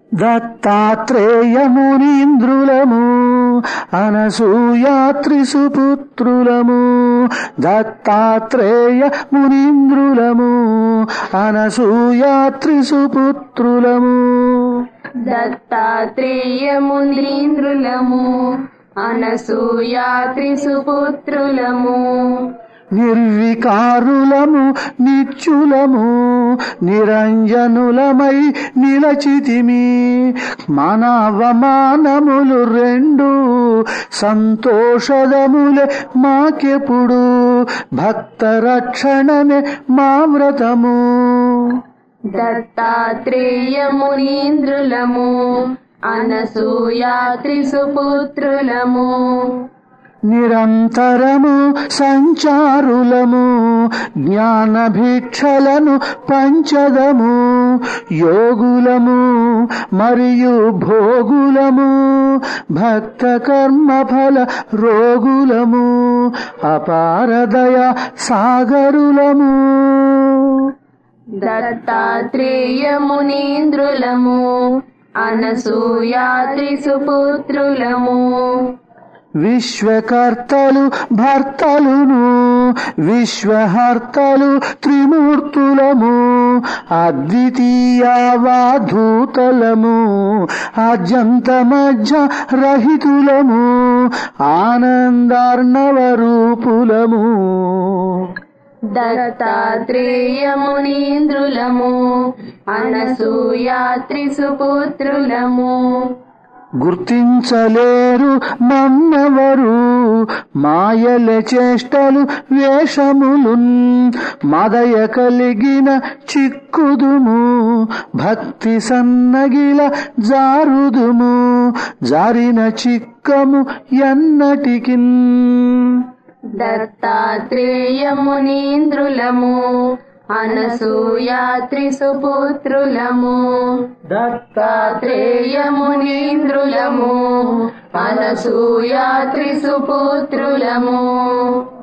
దత్తాత్రేయమునీంద్రులము అనసూయాత్రిసుపుత్రులము దత్తాత్రేయ మునీంద్రులము అనసూయాత్రిసుపుత్రులము దత్తాత్రేయమునీంద్రులము అనసూయాత్రిసుపుత్రులము నిర్వికారులము నిత్యులము నిరంజనులమై నిలచితిమి మానవమానములు రెండు సంతోషదములే మాకెప్పుడు భక్త రక్షణమే మా వ్రతము దత్తాత్రేయమునీంద్రులము అనసూయాత్రిసుపుత్రులము నిరంతరము సంచారులము జ్ఞాన భిక్షలను పంచదము యోగులము మరియు భోగులము భక్త కర్మ ఫల రోగులము అపారదయ సాగరులము దత్తాత్రేయమునీంద్రులము అనసూయాత్రిసుపుత్రులము విశ్వకర్తలు భర్తలును విశ్వహర్తలు త్రిమూర్తులము అద్వితీయవాధూతలము అజంత మధ్య రహితులము ఆనందార్ణవ రూపులము దత్తాత్రేయమునీంద్రులము అనసూయాత్రిసుపుత్రులము గుర్తించలేరు మన్నవరు మాయల చేష్టలు వేషములు మదయ కలిగిన చిక్కుదుము భక్తి సన్నగిల జారుదుము జారిన చిక్కము ఎన్నటికిన్ దత్తాత్రేయమునీంద్రులము అనసూయాత్రిసుపుత్రులము దత్తాత్రేయమునీంద్రులము అనసూయాత్రిసుపుత్రులము